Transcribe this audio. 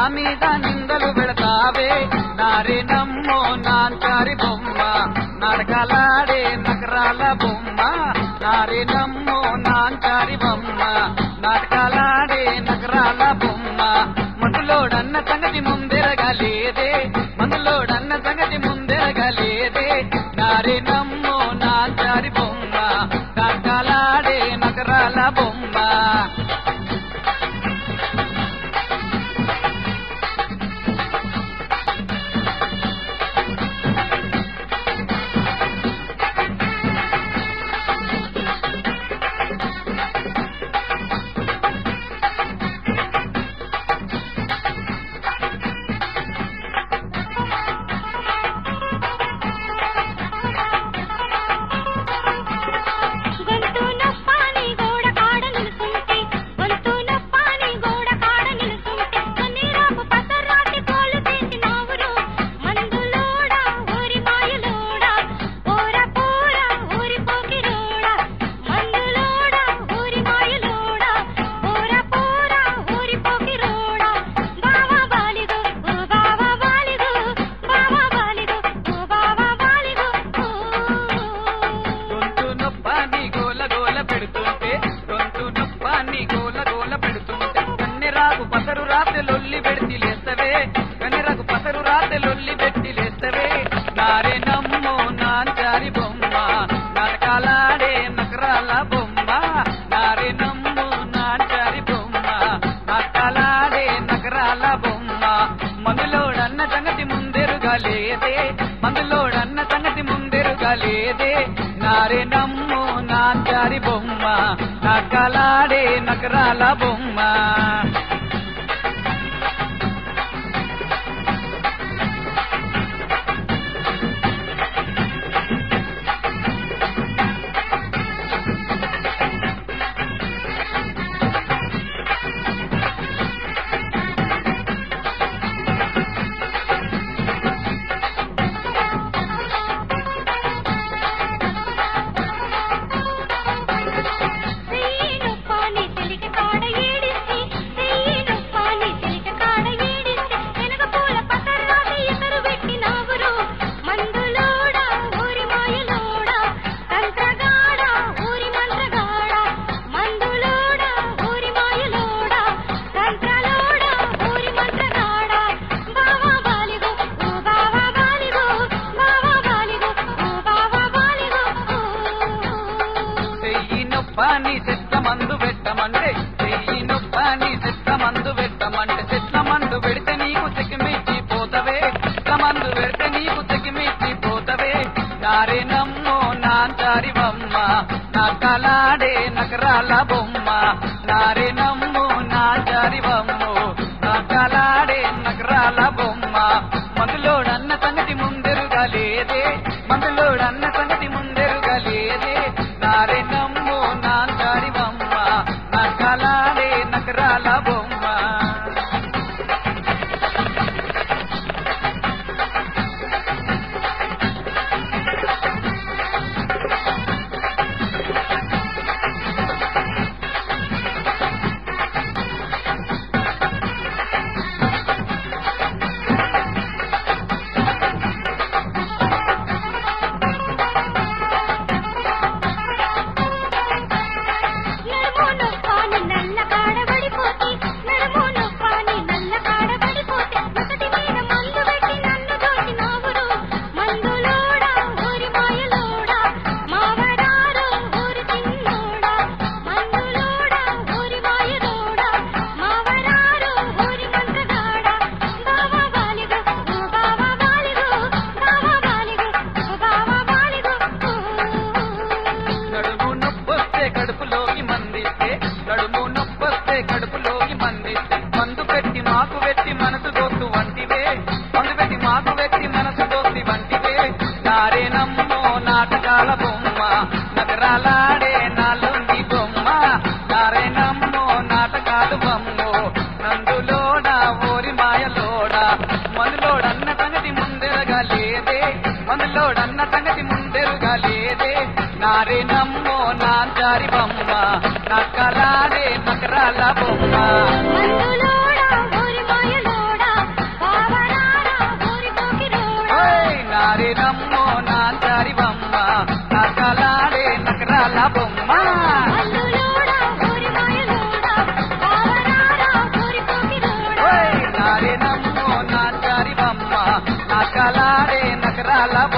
మీద నిందలు పెడతావే నారే నమ్మో నాంచారి బొమ్మ నడకలాడే నకరాల బొమ్మ నారే నమ్మో నాంచారి బొమ్మ నాటకాలాడే నకరాల బొమ్మ మందులోడన్న సంగతి ముందెరగలేదే మందులోడన్న సంగతి ముందెరగలేదే నారే నమ్మో నాంచారి బొమ్మ నాటకాలాడే నకరాల బొమ్మ గొంతు నొప్పాని గోడ కాడ నిలుసుంటే గొంతు నొప్పాని గోడ కాడ నిలుసుంటే కన్నీరాకు పసరాటి పోలు చేసినావురు మందులోడా ఊరి మాయలోడా పోర పోర ఊరి పోకిరోడా మందులోడా ఊరి మాయలోడా పోర పోర ఊరి పోకిరోడా బావా బాలిగో ఓ బావా బాలిగో బావా బాలిగో ఓ బావా బాలిగో గొంతు నొప్పాన్ని గోల గోల పెడుతుంటే గొంతు నొప్పాన్ని గోల గోల పెడుతుంటే కన్నెరాకు పసరు రాత్రి లొల్లి పెడితి లేస్తవే కన్నెరాకు పసరు రాత్రి లొల్లి పెట్టి లేస్తవే నారే నమ్మో నాంచారి బొమ్మ నరకాలాడే నకరాల బొమ్మ నారే నమ్మో నాంచారి బొమ్మ నరకాలాడే నకరాల బొమ్మ మందులోడన్న సంగతి ముందెరుగా లేదే మందులోడన్న సంగతి ముందెరుగా లేదే నారే నమ్ము నాంచారి బొమ్మ నకలాడే నకరాల బొమ్మ సెయ్యి నొప్పాని చిలిక కాడ ఏడిస్తే సెయ్యి నొప్పాని చిలిక కాడ ఏడిస్తే వెనక పూల పసరాటి ఎసరు పెట్టినావురు మందులోడా ఊరి మాయలోడా తంత్రగాడ ఊరి మంత్రగాడ మందులోడా ఊరి మాయలోడా తంత్రలోడా ఊరి మంత్రగాడ బావా బాలిగో ఓ బావా బాలిగో బావా బాలిగో ఓ బావా బాలిగో చెయ్యి నొప్పాని చెట్ల మందు పెట్టమంటే చెయ్యి నొప్పాని చెట్ల మందు పెట్టమంటే చెట్ల మందు పెడితే నీకు చెక్కిమిచ్చి పోతవే చెట్ల మందు పెడితే నీకు చెక్కిమిచ్చి పోతవే నారే నమ్మో నాంచారి బొమ్మ నకలాడే నకరాల బొమ్మ నారే నమ్మో నాంచారి బొమ్మ నకలాడే నకరాల బొమ్మ మందులోడన్న సంగతి ముందెరుగా లేదే మందులోడన్న సంగతి ముందెరుగా లేదే నారే నమ్ము నాంచారి బొమ్మ నకలాడే నకరాల బొమ్మ నడుము నొప్పాని నల్ల కాడ పడిపోతే నడుము నొప్పాని నల్ల కాడ పడిపోతే ఒకటి మీద మందు పెట్టి నన్ను దోచినావురు మందులోడా ఊరి మాయలోడా మావడారు ఊరి చిన్నోడా మందులోడా ఊరి మాయలోడా మావడారు ఊరి మంత్రగాడ బావా బాలిగో ఓ బావా బాలిగో బావా బాలిగో ఓ బావా బాలిగో నడుము నొప్పొస్తే కడుపులోకి మందిస్తే నడుము నొప్పొస్తే కడుపులోకి మందిస్తే మందు పెట్టి మాకు పెట్టి మనసు దోస్తు వంటివే మందు పెట్టి మాకు పెట్టి మనసు దోస్తి వంటివే నారే నమ్మో నాటకాల బొమ్మ నగరాలాడే నాలుంది బొమ్మ నారే నమ్మో నాటకాలు బొమ్మో నందులోడ ఓరి మాయలోడ మందులోడన్న సంగతి ముందెరగా లేదే మందులోడన్న సంగతి ముందెరుగా లేదే నారే నమ్మో నాంచారి బొమ్మ నక్కలాడే నకరాల బొమ్మ మందులోడా ఊరి మాయలోడా బంగారాల